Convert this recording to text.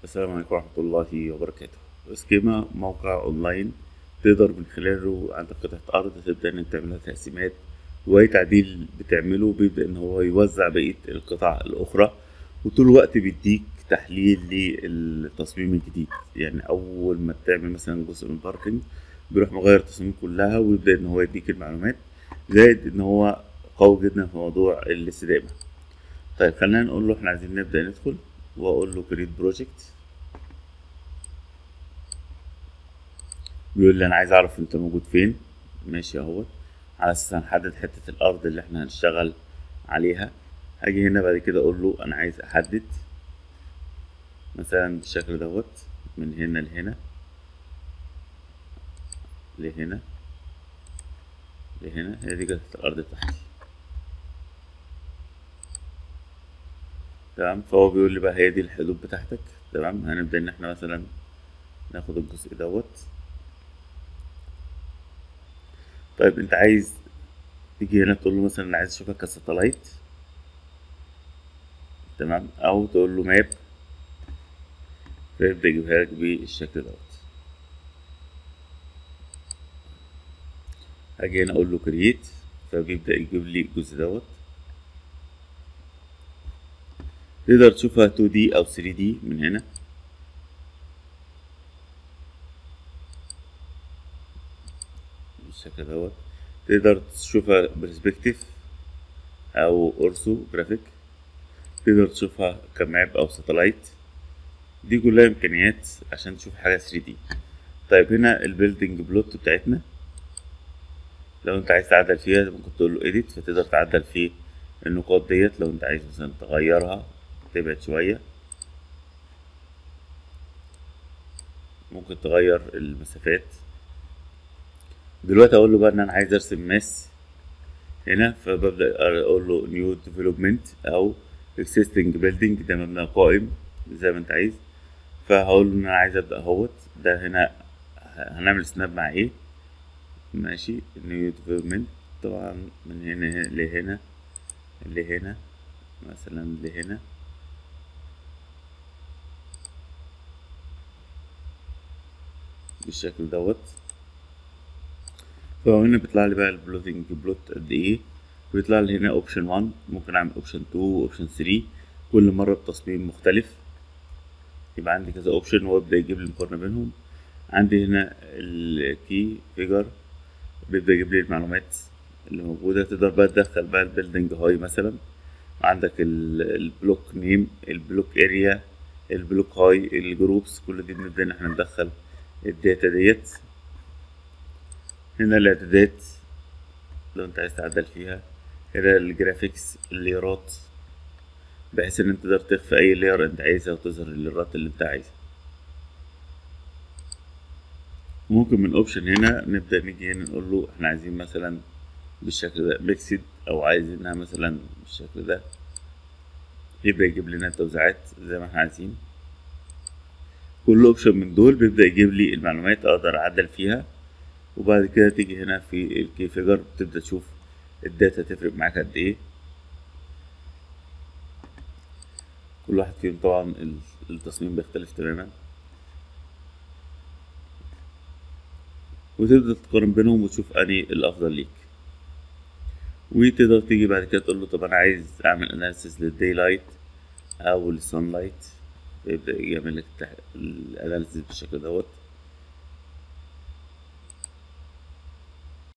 السلام عليكم ورحمة الله وبركاته سكيما موقع اونلاين تقدر من خلاله عندك قطعة ارض تبدأ ان انت تعملها تقسيمات واي تعديل بتعمله بيبدأ ان هو يوزع بقية القطع الاخرى وطول الوقت بيديك تحليل للتصميم الجديد يعني اول ما تعمل مثلا جزء من الباركنج بيروح مغير التصميم كلها ويبدأ ان هو يديك المعلومات زائد ان هو قوي جدا في موضوع الاستدامة طيب خلينا نقول له احنا عايزين نبدأ ندخل واقول له كريت بروجكت بيقول لي انا عايز اعرف انت موجود فين ماشي اهوت على اساس هنحدد حتة الارض اللي احنا هنشتغل عليها هاجي هنا بعد كده اقول له انا عايز احدد مثلا بالشكل دوت من هنا لهنا لهنا لهنا هي دي قطعة الارض بتاعتي تمام فهو بيقول لي بقى هي دي الحدود بتاعتك تمام هنبدأ ان احنا مثلا ناخد الجزء دوت طيب انت عايز تيجي هنا تقول له مثلا انا عايز اشوفها كساتلايت تمام او تقول له ماب فيبدأ يجيبها لك بالشكل دوت هاجي هنا اقول له كرييت فبيبدأ يجيب لي الجزء دوت تقدر تشوفها 2D أو 3D من هنا بالشكل دوت تقدر تشوفها برسبكتيف أو أورسو جرافيك تقدر تشوفها كماب أو ساتلايت دي كلها إمكانيات عشان تشوف حاجة 3D طيب هنا البيلدينج بلوت بتاعتنا لو انت عايز تعدل فيها ممكن تقول له edit فتقدر تعدل في النقاط ديت لو انت عايز مثلا تغيرها تبعد شوية ممكن تغير المسافات دلوقتي اقول له بقى ان انا عايز ارسم ماس هنا فببدأ اقول له new development او existing building ده مبنى قائم زي ما انت عايز فهقول له ان انا عايز ابدأ اهوت ده هنا هنعمل سناب مع ايه ماشي new development طبعا من هنا لهنا لهنا مثلا لهنا بالشكل دوت فهو هنا بيطلع لي بقى البلوتنج بلوت قد ايه بيطلع لي هنا اوبشن 1 ممكن اعمل اوبشن 2 اوبشن 3 كل مرة بتصميم مختلف يبقى عندي كذا اوبشن وابدا يجيب لي مقارنة بينهم عندي هنا الكي فيجر بيبدأ يجيب لي المعلومات اللي موجودة تقدر بقى تدخل بقى البيلدينج هاي مثلا عندك البلوك نيم البلوك اريا البلوك هاي الجروبس كل دي بنبدأ ان احنا ندخل الداتا ديت هنا الاعدادات لو انت عايز تعدل فيها هنا الجرافيكس الليرات بحيث ان انت تقدر تخفي اي لير انت عايزها وتظهر الليرات اللي انت عايزها ممكن من اوبشن هنا نبدأ نيجي هنا نقول له احنا عايزين مثلا بالشكل ده ميكسد او عايزينها مثلا بالشكل ده يبدأ يجيب لنا التوزيعات زي ما احنا عايزين كل اوبشن من دول بيبدأ يجيب لي المعلومات اقدر اعدل فيها وبعد كده تيجي هنا في الكي فيجر بتبدأ تشوف الداتا تفرق معاك قد ايه كل واحد فيهم طبعا التصميم بيختلف تماما وتبدأ تقارن بينهم وتشوف انهي الافضل ليك وتقدر تيجي بعد كده تقول له طب انا عايز اعمل اناليسيس للداي لايت او للسان لايت يبدأ يعمل لك الاناليسيس بالشكل دوت